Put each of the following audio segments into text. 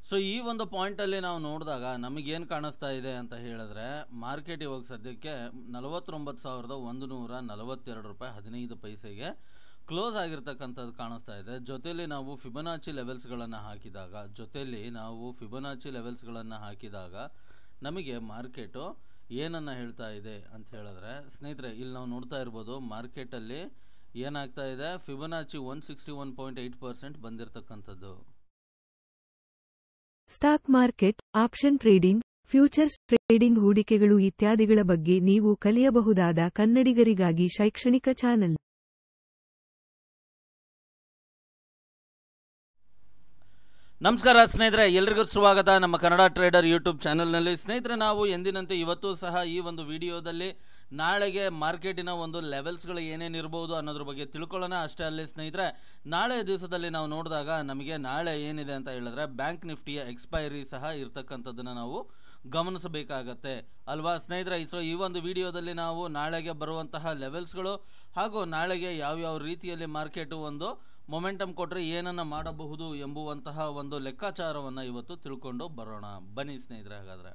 so ಈ ಒಂದು ಪಾಯಿಂಟಲ್ಲಿ ನಾವು ನೋಡಿದಾಗ ನಮಗೇನು ಕಾಣಿಸ್ತಾ ಇದೆ ಅಂತ ಹೇಳಿದ್ರೆ ಮಾರ್ಕೆಟ್ ಇವಾಗ ಸದ್ಯಕ್ಕೆ ನಲವತ್ತೊಂಬತ್ತು ಸಾವಿರದ ಒಂದು ನೂರ ನಲವತ್ತೆರಡು ರೂಪಾಯಿ ಹದಿನೈದು ಪೈಸೆಗೆ ಕ್ಲೋಸ್ ಆಗಿರ್ತಕ್ಕಂಥದ್ದು ಕಾಣಿಸ್ತಾ ಇದೆ ಜೊತೆಲಿ ನಾವು ಫಿಬನಾಚಿ ಲೆವೆಲ್ಸ್ಗಳನ್ನು ಹಾಕಿದಾಗ ಜೊತೆಲಿ ನಾವು ಫಿಬನಾಚಿ ಲೆವೆಲ್ಸ್ಗಳನ್ನು ಹಾಕಿದಾಗ ನಮಗೆ ಮಾರ್ಕೆಟು ಏನನ್ನು ಹೇಳ್ತಾ ಇದೆ ಅಂತ ಹೇಳಿದ್ರೆ ಸ್ನೇಹಿತರೆ ಇಲ್ಲಿ ನಾವು ನೋಡ್ತಾ ಇರ್ಬೋದು ಮಾರ್ಕೆಟಲ್ಲಿ ಏನಾಗ್ತಾ ಇದೆ Fibonacci one sixty one point eight percent ಬಂದಿರತಕ್ಕಂಥದ್ದು stock market option trading futures trading ಹೂಡಿಕೆಗಳು ಇತ್ಯಾದಿಗಳ ಬಗ್ಗೆ ನೀವು ಕಲಿಯಬಹುದಾದ ಕನ್ನಡಿಗರಿಗಾಗಿ ಶೈಕ್ಷಣಿಕ ಚಾನೆಲ್ ನಮಸ್ಕಾರ ಸ್ನೇಹಿತರೆ ಎಲ್ರಿಗೂ ಸ್ವಾಗತ ನಮ್ಮ ಕನ್ನಡ ಟ್ರೇಡರ್ ಯೂಟ್ಯೂಬ್ ಚಾನಲ್ನಲ್ಲಿ ಸ್ನೇಹಿತರೆ ನಾವು ಎಂದಿನಂತೆ ಇವತ್ತು ಸಹ ಈ ಒಂದು ವಿಡಿಯೋದಲ್ಲಿ ನಾಳೆಗೆ ಮಾರ್ಕೆಟಿನ ಒಂದು ಲೆವೆಲ್ಸ್ಗಳು ಏನೇನು ಇರ್ಬೋದು ಅನ್ನೋದ್ರ ಬಗ್ಗೆ ತಿಳ್ಕೊಳ್ಳೋಣ ಅಷ್ಟೇ ಅಲ್ಲಿ ಸ್ನೇಹಿತರೆ ನಾಳೆ ದಿವಸದಲ್ಲಿ ನಾವು ನೋಡಿದಾಗ ನಮಗೆ ನಾಳೆ ಏನಿದೆ ಅಂತ ಹೇಳಿದ್ರೆ ಬ್ಯಾಂಕ್ ನಿಫ್ಟಿಯ ಎಕ್ಸ್ಪೈರಿ ಸಹ ಇರ್ತಕ್ಕಂಥದ್ದನ್ನು ನಾವು ಗಮನಿಸಬೇಕಾಗತ್ತೆ ಅಲ್ವಾ ಸ್ನೇಹಿತರೆ ಸೊ ಈ ಒಂದು ವಿಡಿಯೋದಲ್ಲಿ ನಾವು ನಾಳೆಗೆ ಬರುವಂತಹ ಲೆವೆಲ್ಸ್ಗಳು ಹಾಗೂ ನಾಳೆಗೆ ಯಾವ್ಯಾವ ರೀತಿಯಲ್ಲಿ ಮಾರ್ಕೆಟು ಒಂದು ಮೊಮೆಂಟಮ್ ಕೊಟ್ಟರೆ ಏನನ್ನು ಮಾಡಬಹುದು ಎಂಬುವಂತಹ ಒಂದು ಲೆಕ್ಕಾಚಾರವನ್ನು ಇವತ್ತು ತಿಳ್ಕೊಂಡು ಬರೋಣ ಬನ್ನಿ ಸ್ನೇಹಿತರೆ ಹಾಗಾದರೆ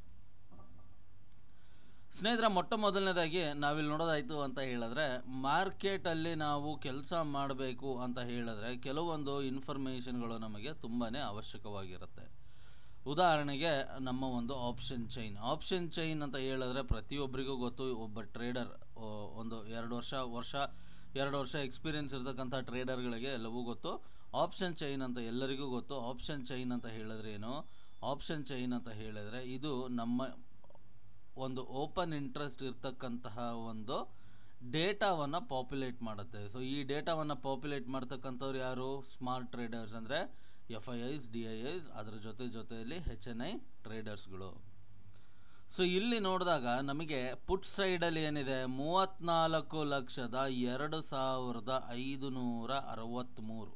ಸ್ನೇಹಿತರ ಮೊಟ್ಟ ಮೊದಲನೇದಾಗಿ ನಾವಿಲ್ಲಿ ನೋಡೋದಾಯಿತು ಅಂತ ಹೇಳಿದ್ರೆ ಮಾರ್ಕೆಟಲ್ಲಿ ನಾವು ಕೆಲಸ ಮಾಡಬೇಕು ಅಂತ ಹೇಳಿದ್ರೆ ಕೆಲವೊಂದು ಇನ್ಫಾರ್ಮೇಷನ್ಗಳು ನಮಗೆ ತುಂಬಾ ಅವಶ್ಯಕವಾಗಿರುತ್ತೆ ಉದಾಹರಣೆಗೆ ನಮ್ಮ ಒಂದು ಆಪ್ಷನ್ ಚೈನ್ ಆಪ್ಷನ್ ಚೈನ್ ಅಂತ ಹೇಳಿದ್ರೆ ಪ್ರತಿಯೊಬ್ಬರಿಗೂ ಗೊತ್ತು ಒಬ್ಬ ಟ್ರೇಡರ್ ಒಂದು ಎರಡು ವರ್ಷ ವರ್ಷ ಎರಡು ವರ್ಷ ಎಕ್ಸ್ಪೀರಿಯನ್ಸ್ ಇರತಕ್ಕಂಥ ಟ್ರೇಡರ್ಗಳಿಗೆ ಎಲ್ಲವೂ ಗೊತ್ತು ಆಪ್ಷನ್ ಚೈನ್ ಅಂತ ಎಲ್ಲರಿಗೂ ಗೊತ್ತು ಆಪ್ಷನ್ ಚೈನ್ ಅಂತ ಹೇಳಿದ್ರೆ ಏನು ಆಪ್ಷನ್ ಚೈನ್ ಅಂತ ಹೇಳಿದ್ರೆ ಇದು ನಮ್ಮ ಒಂದು ಓಪನ್ ಇಂಟ್ರೆಸ್ಟ್ ಇರ್ತಕ್ಕಂತಹ ಒಂದು ಡೇಟಾವನ್ನು ಪಾಪ್ಯುಲೇಟ್ ಮಾಡುತ್ತೆ ಸೊ ಈ ಡೇಟಾವನ್ನು ಪಾಪ್ಯುಲೇಟ್ ಮಾಡ್ತಕ್ಕಂಥವ್ರು ಯಾರು ಸ್ಮಾರ್ಟ್ ಟ್ರೇಡರ್ಸ್ ಅಂದರೆ F I I's D I I's ಅದರ ಜೊತೆ ಜೊತೆಯಲ್ಲಿ ಹೆಚ್ ಎನ್ ಐ ಟ್ರೇಡರ್ಸ್ಗಳು ಸೊ ಇಲ್ಲಿ ನೋಡಿದಾಗ ನಮಗೆ ಪುಟ್ ಸೈಡಲ್ಲಿ ಏನಿದೆ ಮೂವತ್ತ್ನಾಲ್ಕು ಲಕ್ಷದ ಎರಡು ಸಾವಿರದ ಐದು ನೂರ ಅರವತ್ತ್ಮೂರು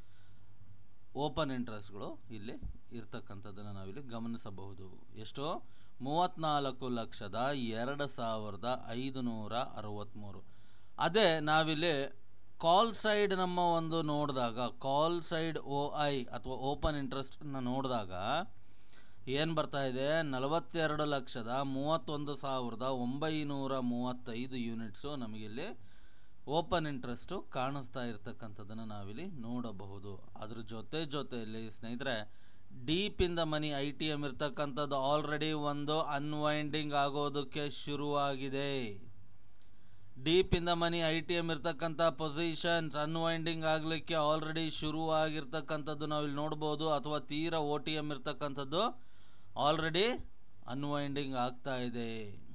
ಓಪನ್ ಇಂಟ್ರೆಸ್ಟ್ಗಳು ಇಲ್ಲಿ ಇರ್ತಕ್ಕಂಥದ್ದನ್ನು ನಾವಿಲ್ಲಿ ಗಮನಿಸಬಹುದು ಎಷ್ಟು ಮೂವತ್ತ್ನಾಲ್ಕು ಲಕ್ಷದ ಎರಡು ಸಾವಿರದ ಐದು ನೂರ ಅರವತ್ತ್ಮೂರು ಅದೇ ನಾವಿಲ್ಲಿ ಕಾಲ್ ಸೈಡ್ ನಮ್ಮ ಒಂದು ನೋಡಿದಾಗ ಕಾಲ್ ಸೈಡ್ ಓ ಐ ಅಥವಾ ಓಪನ್ ಇಂಟ್ರೆಸ್ಟನ್ನು ನೋಡಿದಾಗ ಏನು ಬರ್ತಾ ಇದೆ ನಲವತ್ತೆರಡು ಲಕ್ಷದ ಮೂವತ್ತೊಂದು ಸಾವಿರದ ಒಂಬೈನೂರ ಮೂವತ್ತೈದು ಯೂನಿಟ್ಸು ನಮಗಿಲ್ಲಿ ಓಪನ್ ಇಂಟ್ರೆಸ್ಟು ಕಾಣಿಸ್ತಾ ಇರ್ತಕ್ಕಂಥದ್ದನ್ನು ನಾವಿಲ್ಲಿ ನೋಡಬಹುದು ಅದ್ರ ಜೊತೆ ಜೊತೆಯಲ್ಲಿ ಸ್ನೇಹಿತರೆ deep in the money I T M ಇರ್ತಕ್ಕಂಥದ್ದು ಆಲ್ರೆಡಿ ಒಂದು ಅನ್ವೈಂಡಿಂಗ್ ಆಗೋದಕ್ಕೆ ಶುರುವಾಗಿದೆ deep in the money I T M ಇರ್ತಕ್ಕಂಥ ಪೊಸಿಷನ್ಸ್ ಅನ್ವೈಂಡಿಂಗ್ ಆಗಲಿಕ್ಕೆ ಆಲ್ರೆಡಿ ಶುರುವಾಗಿರ್ತಕ್ಕಂಥದ್ದು ನಾವು ಇಲ್ಲಿ ನೋಡ್ಬೋದು ಅಥವಾ ತೀರಾ ಓ ಟಿ ಎಮ್ ಇರ್ತಕ್ಕಂಥದ್ದು ಆಲ್ರೆಡಿ ಅನ್ವೈಂಡಿಂಗ್ ಆಗ್ತಾ ಇದೆ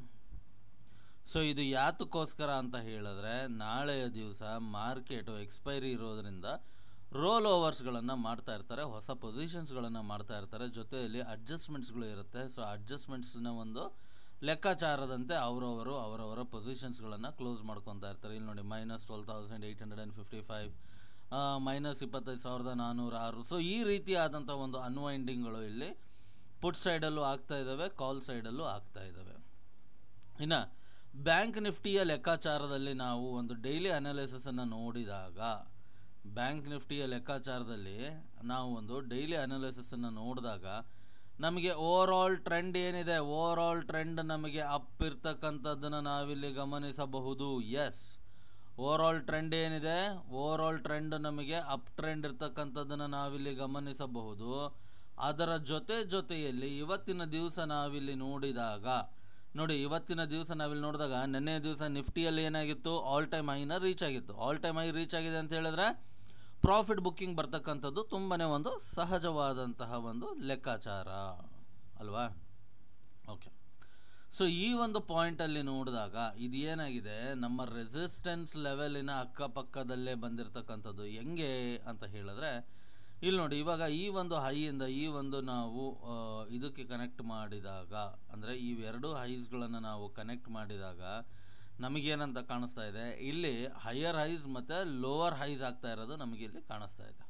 ಸೊ ಇದು ಯಾತಕ್ಕೋಸ್ಕರ ಅಂತ ಹೇಳಿದ್ರೆ ನಾಳೆಯ ದಿವಸ ಮಾರ್ಕೆಟು ಎಕ್ಸ್ಪೈರಿ ಇರೋದ್ರಿಂದ ರೋಲ್ ಓವರ್ಸ್ಗಳನ್ನು ಮಾಡ್ತಾ ಇರ್ತಾರೆ ಹೊಸ ಪೊಸಿಷನ್ಸ್ಗಳನ್ನು ಮಾಡ್ತಾ ಇರ್ತಾರೆ ಜೊತೆಯಲ್ಲಿ ಅಡ್ಜಸ್ಟ್ಮೆಂಟ್ಸ್ಗಳು ಇರುತ್ತೆ ಸೊ ಅಡ್ಜಸ್ಟ್ಮೆಂಟ್ಸ್ನ ಒಂದು ಲೆಕ್ಕಾಚಾರದಂತೆ ಅವರವರು ಅವರವರ ಪೊಸಿಷನ್ಸ್ಗಳನ್ನು ಕ್ಲೋಸ್ ಮಾಡ್ಕೊತಾ ಇರ್ತಾರೆ ಇಲ್ಲಿ ನೋಡಿ minus twelve thousand eight hundred and fifty five minus ಇಪ್ಪತ್ತೈದು ಸಾವಿರದ ನಾನ್ನೂರ ಆರು ಸೊ ಈ ರೀತಿಯಾದಂಥ ಒಂದು ಅನ್ವೈಂಡಿಂಗ್ಗಳು ಇಲ್ಲಿ ಪುಟ್ ಸೈಡಲ್ಲೂ ಆಗ್ತಾ ಇದ್ದಾವೆ ಕಾಲ್ ಸೈಡಲ್ಲೂ ಆಗ್ತಾ ಇದ್ದಾವೆ ಇನ್ನು ಬ್ಯಾಂಕ್ ನಿಫ್ಟಿಯ ಲೆಕ್ಕಾಚಾರದಲ್ಲಿ ನಾವು ಒಂದು ಡೈಲಿ ಅನಾಲಿಸಿಸನ್ನು ನೋಡಿದಾಗ ಬ್ಯಾಂಕ್ ನಿಫ್ಟಿಯ ಲೆಕ್ಕಾಚಾರದಲ್ಲಿ ನಾವು ಒಂದು ಡೈಲಿ ಅನಾಲಿಸಿಸನ್ನು ನೋಡಿದಾಗ ನಮಗೆ ಓವರ್ ಆಲ್ ಟ್ರೆಂಡ್ ಏನಿದೆ ಓವರ್ ಆಲ್ ಟ್ರೆಂಡ್ ನಮಗೆ ಅಪ್ ಇರ್ತಕ್ಕಂಥದ್ದನ್ನು ನಾವಿಲ್ಲಿ ಗಮನಿಸಬಹುದು ಎಸ್ ಓವರ್ ಆಲ್ ಟ್ರೆಂಡ್ ಏನಿದೆ ಓವರ್ ಆಲ್ ಟ್ರೆಂಡ್ ನಮಗೆ ಅಪ್ ಟ್ರೆಂಡ್ ಇರ್ತಕ್ಕಂಥದ್ದನ್ನು ನಾವಿಲ್ಲಿ ಗಮನಿಸಬಹುದು ಅದರ ಜೊತೆ ಜೊತೆಯಲ್ಲಿ ಇವತ್ತಿನ ದಿವಸ ನಾವಿಲ್ಲಿ ನೋಡಿದಾಗ ನೋಡಿ ಇವತ್ತಿನ ದಿವಸ ನಾವಿಲ್ಲಿ ನೋಡಿದಾಗ ನಿನ್ನೆ ದಿವಸ ನಿಫ್ಟಿಯಲ್ಲಿ ಏನಾಗಿತ್ತು ಆಲ್ ಟೈಮ್ ಹೈನ ರೀಚ್ ಆಗಿತ್ತು ಆಲ್ ಟೈಮ್ ಹೈ ರೀಚ್ ಆಗಿದೆ ಅಂತ ಹೇಳಿದ್ರೆ ಪ್ರಾಫಿಟ್ ಬುಕ್ಕಿಂಗ್ ಬರ್ತಕ್ಕಂಥದ್ದು ತುಂಬಾ ಒಂದು ಸಹಜವಾದಂತಹ ಒಂದು ಲೆಕ್ಕಾಚಾರ ಅಲ್ವಾ ಓಕೆ ಸೊ ಈ ಒಂದು ಪಾಯಿಂಟಲ್ಲಿ ನೋಡಿದಾಗ ಇದು ಏನಾಗಿದೆ ನಮ್ಮ ರೆಸಿಸ್ಟೆನ್ಸ್ ಲೆವೆಲಿನ ಅಕ್ಕಪಕ್ಕದಲ್ಲೇ ಬಂದಿರತಕ್ಕಂಥದ್ದು ಹೆಂಗೆ ಅಂತ ಹೇಳಿದ್ರೆ ಇಲ್ಲಿ ನೋಡಿ ಇವಾಗ ಈ ಒಂದು ಹೈಯಿಂದ ಈ ಒಂದು ನಾವು ಇದಕ್ಕೆ ಕನೆಕ್ಟ್ ಮಾಡಿದಾಗ ಅಂದರೆ ಇವೆರಡು ಹೈಸ್ಗಳನ್ನು ನಾವು ಕನೆಕ್ಟ್ ಮಾಡಿದಾಗ ನಮಗೇನಂತ ಕಾಣಿಸ್ತಾ ಇದೆ ಇಲ್ಲಿ ಹೈಯರ್ ಹೈಸ್ ಮತ್ತು ಲೋವರ್ ಹೈಸ್ ಆಗ್ತಾ ಇರೋದು ನಮಗೆ ಇಲ್ಲಿ ಕಾಣಿಸ್ತಾ ಇದೆ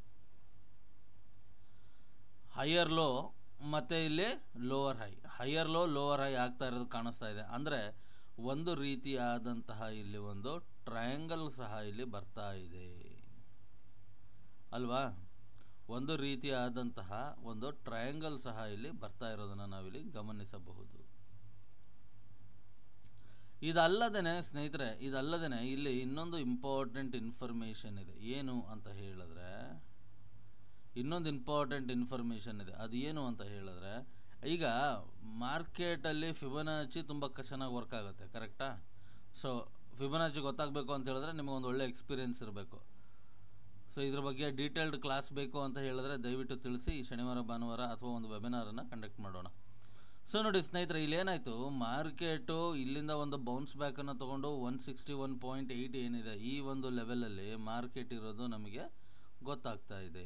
ಹೈಯರ್ ಲೋ ಮತ್ತು ಇಲ್ಲಿ lower high higher low lower high ಆಗ್ತಾ ಇರೋದು ಕಾಣಿಸ್ತಾ ಇದೆ ಅಂದರೆ ಒಂದು ರೀತಿಯಾದಂತಹ ಇಲ್ಲಿ ಒಂದು ಟ್ರಯಾಂಗಲ್ ಸಹ ಇಲ್ಲಿ ಬರ್ತಾ ಇದೆ ಅಲ್ವಾ ಒಂದು ರೀತಿಯಾದಂತಹ ಒಂದು ಟ್ರಯಾಂಗಲ್ ಸಹ ಇಲ್ಲಿ ಬರ್ತಾ ಇರೋದನ್ನು ನಾವಿಲ್ಲಿ ಗಮನಿಸಬಹುದು ಇದಲ್ಲದೇ ಸ್ನೇಹಿತರೆ ಇದಲ್ಲದೇ ಇಲ್ಲಿ ಇನ್ನೊಂದು ಇಂಪಾರ್ಟೆಂಟ್ ಇನ್ಫಾರ್ಮೇಷನ್ ಇದೆ ಏನು ಅಂತ ಹೇಳಿದ್ರೆ ಇನ್ನೊಂದು ಇಂಪಾರ್ಟೆಂಟ್ ಇನ್ಫಾರ್ಮೇಷನ್ ಇದೆ ಅದು ಏನು ಅಂತ ಹೇಳಿದ್ರೆ ಈಗ ಮಾರ್ಕೆಟಲ್ಲಿ ಫಿಬನಾಚಿ ತುಂಬ ಚೆನ್ನಾಗಿ ವರ್ಕ್ ಆಗುತ್ತೆ ಕರೆಕ್ಟಾ ಸೊ ಫಿಬನಾಚಿ ಗೊತ್ತಾಗಬೇಕು ಅಂತ ಹೇಳಿದ್ರೆ ನಿಮಗೊಂದು ಒಳ್ಳೆ ಎಕ್ಸ್ಪೀರಿಯೆನ್ಸ್ ಇರಬೇಕು ಸೊ ಇದ್ರ ಬಗ್ಗೆ ಡೀಟೇಲ್ಡ್ ಕ್ಲಾಸ್ ಬೇಕು ಅಂತ ಹೇಳಿದ್ರೆ ದಯವಿಟ್ಟು ತಿಳಿಸಿ ಈ ಶನಿವಾರ ಭಾನುವಾರ ಅಥವಾ ಒಂದು ವೆಬಿನಾರನ್ನು ಕಂಡಕ್ಟ್ ಮಾಡೋಣ ಸೊ ನೋಡಿ ಸ್ನೇಹಿತರೆ ಇಲ್ಲೇನಾಯಿತು ಮಾರ್ಕೆಟು ಇಲ್ಲಿಂದ ಒಂದು ಬೌನ್ಸ್ ಬ್ಯಾಕನ್ನು ತೊಗೊಂಡು one sixty one point eight ಏನಿದೆ ಈ ಒಂದು ಲೆವೆಲಲ್ಲಿ ಮಾರ್ಕೆಟ್ ಇರೋದು ನಮಗೆ ಗೊತ್ತಾಗ್ತಾ ಇದೆ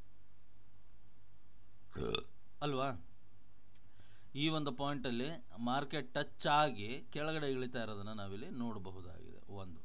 ಅಲ್ವಾ ಈ ಒಂದು ಪಾಯಿಂಟಲ್ಲಿ ಮಾರ್ಕೆಟ್ ಟಚ್ ಆಗಿ ಕೆಳಗಡೆ ಇಳಿತಾ ಇರೋದನ್ನು ನಾವಿಲ್ಲಿ ನೋಡಬಹುದಾಗಿದೆ ಒಂದು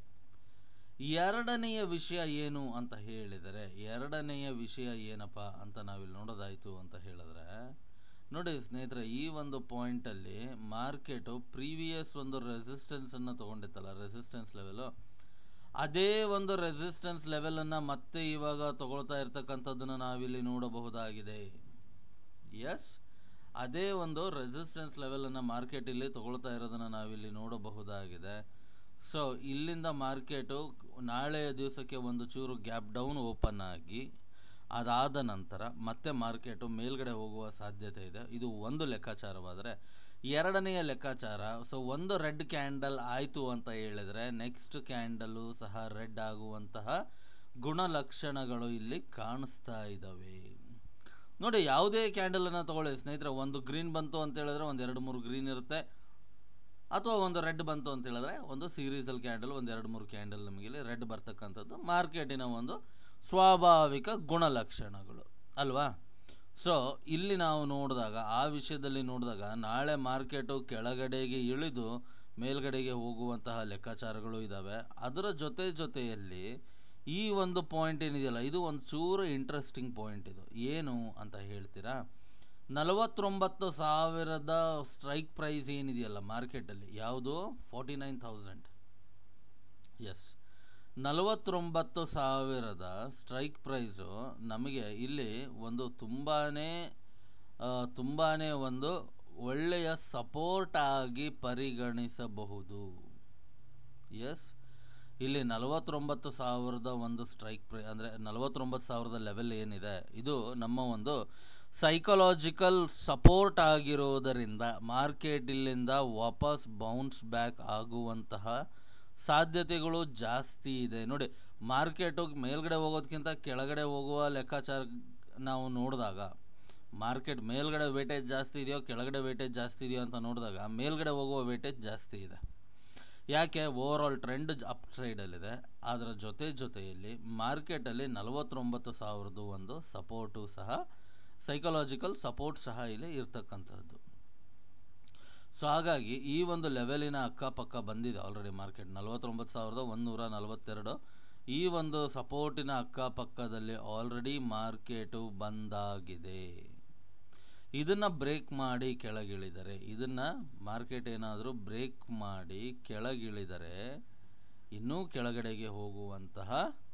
ಎರಡನೆಯ ವಿಷಯ ಏನು ಅಂತ ಹೇಳಿದರೆ ಎರಡನೆಯ ವಿಷಯ ಏನಪ್ಪ ಅಂತ ನಾವಿಲ್ಲಿ ನೋಡೋದಾಯಿತು ಅಂತ ಹೇಳಿದ್ರೆ ನೋಡಿ ಸ್ನೇಹಿತರೆ ಈ ಒಂದು ಪಾಯಿಂಟಲ್ಲಿ ಮಾರ್ಕೆಟು ಪ್ರೀವಿಯಸ್ ಒಂದು ರೆಸಿಸ್ಟೆನ್ಸನ್ನು ತೊಗೊಂಡಿತ್ತಲ್ಲ ರೆಸಿಸ್ಟೆನ್ಸ್ ಲೆವೆಲು ಅದೇ ಒಂದು ರೆಸಿಸ್ಟೆನ್ಸ್ ಲೆವೆಲನ್ನು ಮತ್ತೆ ಇವಾಗ ತಗೊಳ್ತಾ ಇರ್ತಕ್ಕಂಥದ್ದನ್ನು ನಾವಿಲ್ಲಿ ನೋಡಬಹುದಾಗಿದೆ ಎಸ್ ಅದೇ ಒಂದು ರೆಸಿಸ್ಟೆನ್ಸ್ ಲೆವೆಲನ್ನು ಮಾರ್ಕೆಟ್ ಇಲ್ಲಿ ತಗೊಳ್ತಾ ಇರೋದನ್ನು ನಾವಿಲ್ಲಿ ನೋಡಬಹುದಾಗಿದೆ ಸೊ ಇಲ್ಲಿಂದ ಮಾರ್ಕೆಟು ನಾಳೆಯ ದಿವಸಕ್ಕೆ ಒಂದು ಚೂರು ಗ್ಯಾಪ್ ಡೌನ್ ಓಪನ್ ಆಗಿ ಅದಾದ ನಂತರ ಮತ್ತೆ ಮಾರ್ಕೆಟು ಮೇಲ್ಗಡೆ ಹೋಗುವ ಸಾಧ್ಯತೆ ಇದೆ ಇದು ಒಂದು ಲೆಕ್ಕಾಚಾರವಾದರೆ ಎರಡನೆಯ ಲೆಕ್ಕಾಚಾರ ಸೊ ಒಂದು ರೆಡ್ ಕ್ಯಾಂಡಲ್ ಆಯಿತು ಅಂತ ಹೇಳಿದರೆ ನೆಕ್ಸ್ಟ್ ಕ್ಯಾಂಡಲು ಸಹ ರೆಡ್ ಆಗುವಂತಹ ಗುಣಲಕ್ಷಣಗಳು ಇಲ್ಲಿ ಕಾಣಿಸ್ತಾ ಇದ್ದಾವೆ ನೋಡಿ ಯಾವುದೇ ಕ್ಯಾಂಡಲನ್ನು ತಗೊಳ್ಳಿ ಸ್ನೇಹಿತರೆ ಒಂದು ಗ್ರೀನ್ ಬಂತು ಅಂತ ಹೇಳಿದ್ರೆ ಒಂದು ಎರಡು ಮೂರು ಗ್ರೀನ್ ಇರುತ್ತೆ ಅಥವಾ ಒಂದು ರೆಡ್ ಬಂತು ಅಂತ ಹೇಳಿದ್ರೆ ಒಂದು ಸೀರೀಸಲ್ ಕ್ಯಾಂಡಲ್ ಒಂದು ಎರಡು ಮೂರು ಕ್ಯಾಂಡಲ್ ನಮಗೆ ರೆಡ್ ಬರ್ತಕ್ಕಂಥದ್ದು ಮಾರ್ಕೆಟಿನ ಒಂದು ಸ್ವಾಭಾವಿಕ ಗುಣಲಕ್ಷಣಗಳು ಅಲ್ವಾ ಸೊ ಇಲ್ಲಿ ನಾವು ನೋಡಿದಾಗ ಆ ವಿಷಯದಲ್ಲಿ ನೋಡಿದಾಗ ನಾಳೆ ಮಾರ್ಕೆಟು ಕೆಳಗಡೆಗೆ ಇಳಿದು ಮೇಲ್ಗಡೆಗೆ ಹೋಗುವಂತಹ ಲೆಕ್ಕಾಚಾರಗಳು ಇದ್ದಾವೆ ಅದರ ಜೊತೆ ಜೊತೆಯಲ್ಲಿ ಈ ಒಂದು ಪಾಯಿಂಟ್ ಏನಿದೆಯಲ್ಲ ಇದು ಒಂದು ಚೂರು ಇಂಟ್ರೆಸ್ಟಿಂಗ್ ಪಾಯಿಂಟ್ ಇದು ಏನು ಅಂತ ಹೇಳ್ತೀರಾ ನಲವತ್ತೊಂಬತ್ತು ಸಾವಿರದ ಸ್ಟ್ರೈಕ್ ಪ್ರೈಸ್ ಏನಿದೆಯಲ್ಲ ಮಾರ್ಕೆಟಲ್ಲಿ ಯಾವುದು ಫಾರ್ಟಿ ನೈನ್ ಥೌಸಂಡ್ ಎಸ್ ನಲವತ್ತೊಂಬತ್ತು ಸಾವಿರದ ಸ್ಟ್ರೈಕ್ ಪ್ರೈಸು ನಮಗೆ ಇಲ್ಲಿ ಒಂದು ತುಂಬಾ ತುಂಬಾ ಒಂದು ಒಳ್ಳೆಯ ಸಪೋರ್ಟ್ ಆಗಿ ಪರಿಗಣಿಸಬಹುದು ಎಸ್ ಇಲ್ಲಿ ನಲವತ್ತೊಂಬತ್ತು ಸಾವಿರದ ಒಂದು ಸ್ಟ್ರೈಕ್ ಪ್ರೈ ಅಂದರೆ ನಲವತ್ತೊಂಬತ್ತು ಸಾವಿರದ ಲೆವೆಲ್ ಏನಿದೆ ಇದು ನಮ್ಮ ಒಂದು ಸೈಕಲಾಜಿಕಲ್ ಸಪೋರ್ಟ್ ಆಗಿರೋದರಿಂದ ಮಾರ್ಕೆಟ್ ಇಲ್ಲಿಂದ ವಾಪಸ್ ಬೌನ್ಸ್ ಬ್ಯಾಕ್ ಆಗುವಂತಹ ಸಾಧ್ಯತೆಗಳು ಜಾಸ್ತಿ ಇದೆ ನೋಡಿ ಮಾರ್ಕೆಟು ಮೇಲ್ಗಡೆ ಹೋಗೋದಕ್ಕಿಂತ ಕೆಳಗಡೆ ಹೋಗುವ ಲೆಕ್ಕಾಚಾರ ನಾವು ನೋಡಿದಾಗ ಮಾರ್ಕೆಟ್ ಮೇಲ್ಗಡೆ ವೇಟೇಜ್ ಜಾಸ್ತಿ ಇದೆಯೋ ಕೆಳಗಡೆ ವೇಟೇಜ್ ಜಾಸ್ತಿ ಇದೆಯೋ ಅಂತ ನೋಡಿದಾಗ ಮೇಲ್ಗಡೆ ಹೋಗುವ ವೇಟೇಜ್ ಜಾಸ್ತಿ ಇದೆ ಯಾಕೆ ಓವರ್ ಆಲ್ ಟ್ರೆಂಡ್ ಅಪ್ ಸೈಡಲ್ಲಿದೆ ಅದರ ಜೊತೆ ಜೊತೆಯಲ್ಲಿ ಮಾರ್ಕೆಟಲ್ಲಿ ನಲವತ್ತೊಂಬತ್ತು ಸಾವಿರದ್ದು ಒಂದು ಸಪೋರ್ಟು ಸಹ ಸೈಕಲಾಜಿಕಲ್ ಸಪೋರ್ಟ್ ಸಹ ಇಲ್ಲಿ ಇರ್ತಕ್ಕಂಥದ್ದು ಸೊ ಹಾಗಾಗಿ ಈ ಒಂದು ಲೆವೆಲಿನ ಅಕ್ಕಪಕ್ಕ ಬಂದಿದೆ ಆಲ್ರೆಡಿ ಮಾರ್ಕೆಟ್ ನಲವತ್ತೊಂಬತ್ತು ಸಾವಿರದ ಒಂದುನೂರ ನಲವತ್ತೆರಡು ಈ ಒಂದು ಸಪೋರ್ಟಿನ ಅಕ್ಕಪಕ್ಕದಲ್ಲಿ ಆಲ್ರೆಡಿ ಮಾರ್ಕೆಟು ಬಂದಾಗಿದೆ ಇದನ್ನು ಬ್ರೇಕ್ ಮಾಡಿ ಕೆಳಗಿಳಿದರೆ ಇದನ್ನು ಮಾರ್ಕೆಟ್ ಏನಾದರೂ ಬ್ರೇಕ್ ಮಾಡಿ ಕೆಳಗಿಳಿದರೆ ಇನ್ನೂ ಕೆಳಗಡೆಗೆ ಹೋಗುವಂತಹ